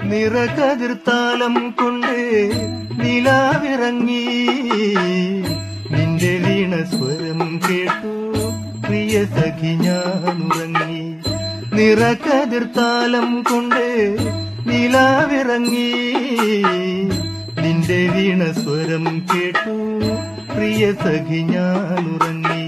നിറകതിർത്താലം കൊണ്ട് നിലാവിറങ്ങി നിന്റെ വീണ സ്വരം കേട്ടു പ്രിയ സഖി ഞാൻ ഉറങ്ങി നിറകതിർത്താലം കൊണ്ട് നിലാവിറങ്ങി നിന്റെ വീണ സ്വരം കേട്ടു പ്രിയ സഖി ഞാൻ ഉറങ്ങി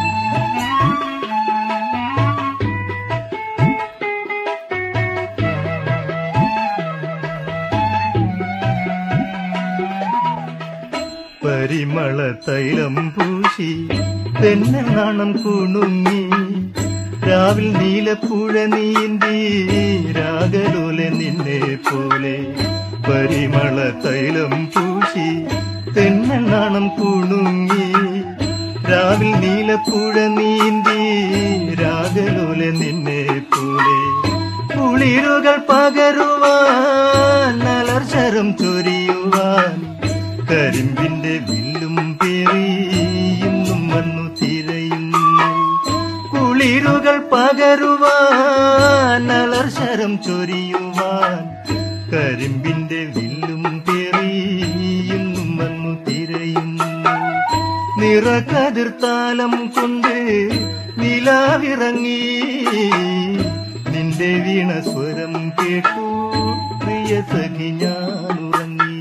പരിമള തൈലം പൂശി തെന്നെ നാണം കുണുങ്ങി രാവിൽ നീലപ്പുഴ നീന്തി രാഗലോലെ നിന്നെ പോലെ പരിമള തൈലം പൂശി തെന്നെ നാണം കുണുങ്ങി രാവിൽ നീലപ്പുഴ നീന്തി രാഗലോലെ നിന്നെ പോലെ കുളിരുകൾ പകരുവാൻ അലർശരം ചൊരിയുവാൻ കരിമ്പിന്റെ വില്ലും പേറി ഇന്നും വന്നു തിരയുന്നു കുളിരുകൾ പകരുവാൻ അലർശരം ചൊരിയുവാൻ കരിമ്പിന്റെ വില്ലും പേറി ഇന്നും വന്നു തിരയുന്നു നിറകതിർത്താലം കൊണ്ട് നിലാവിറങ്ങി നിന്റെ വീണ സ്വരം കേട്ടു പ്രിയ സഖി ഞാൻ ഉറങ്ങി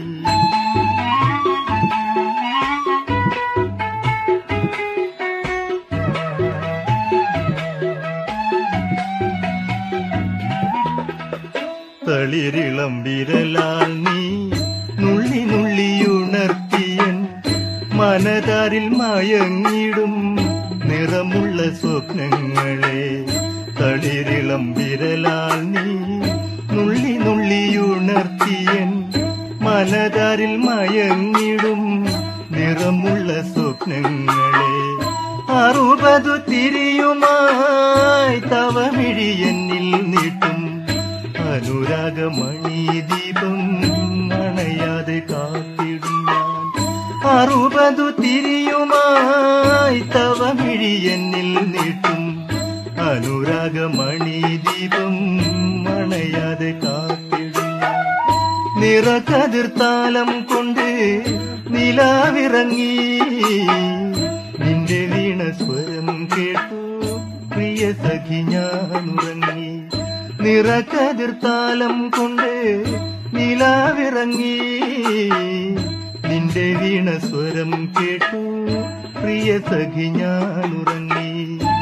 തളിരിളം വിരലാൽ നീ നുള്ളി നുള്ളിയുണർത്തിയൻ മനതാരിൽ മയങ്ങിടും നിറമുള്ള സ്വപ്നങ്ങളെ തളിരിളം വിരലാൽ നീ നുള്ളി നുള്ളിയുണർത്തിയൻ മനതാരിൽ മയങ്ങിടും നിറമുള്ള സ്വപ്നങ്ങളെ അറുപതു തിരിയുമായി തവമിഴി എന്നിൽ നീട്ടും അനുരാഗമണി ദീപം അണയാതെ കാത്തിടും ഞാൻ അറുപതു തിരിയുമായി തവമിഴി എന്നിൽ നീട്ടും അനുരാഗമണി ദീപം അണയാതെ കാത്തിടും ഞാൻ നിറകതിർത്താലം കൊണ്ട് നിലാവിറങ്ങി നിന്റെ വീണ സ്വരം കേട്ടു പ്രിയ സഖി ഞാൻ ഉറങ്ങി നിറകതിർത്താലം കൊണ്ട് നിലാവിറങ്ങി നിന്റെ വീണ സ്വരം കേട്ടു പ്രിയ സഖി ഞാൻ ഉറങ്ങി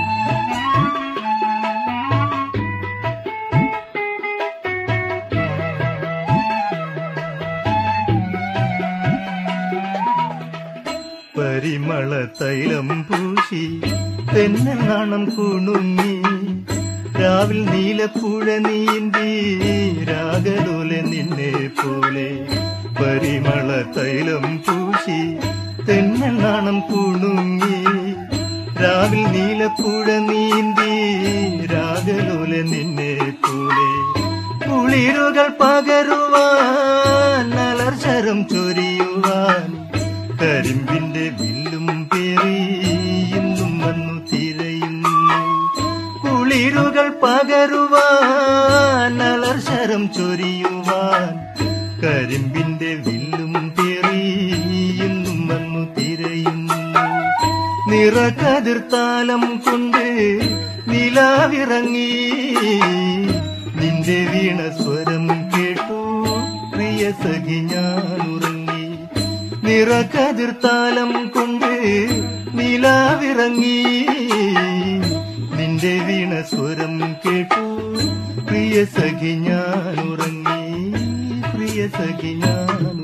പരിമള തൈലം പൂശി തെന്നെ നാണം കുണുങ്ങി രാവിൽ നീലപ്പുഴ നീന്തി രാഗലോലെ നിന്നെ പോലെ പരിമള തൈലം പൂശി തെന്നെ നാണം കുണുങ്ങി രാവിൽ നീലപ്പുഴ നീന്തി രാഗലോലെ നിന്നെ പോലെ കുളിരുകൾ പകരുവാൻ അലർശരം ചൊരിയുവാൻ കരിമ്പിന്റെ വില്ലും പേറി ഇന്നും വന്നു തിരയുന്നു കുളിരുകൾ പകരുവാൻ അലർശരം ചൊരിയുവാൻ കരിമ്പിന്റെ വില്ലും പേറി ഇന്നും വന്നു തിരയുന്നു നിറകതിർത്താലം കൊണ്ട് നിലാവിറങ്ങി നിന്റെ വീണ സ്വരം കേട്ടു പ്രിയ സഖി ഞാൻ ഉറങ്ങി നിറകതിർത്താലം കൊണ്ട് നിലാവിറങ്ങി നിന്റെ വീണ സ്വരം കേട്ടു പ്രിയ സഖി ഞാൻ ഉറങ്ങി പ്രിയ സഖി ഞാൻ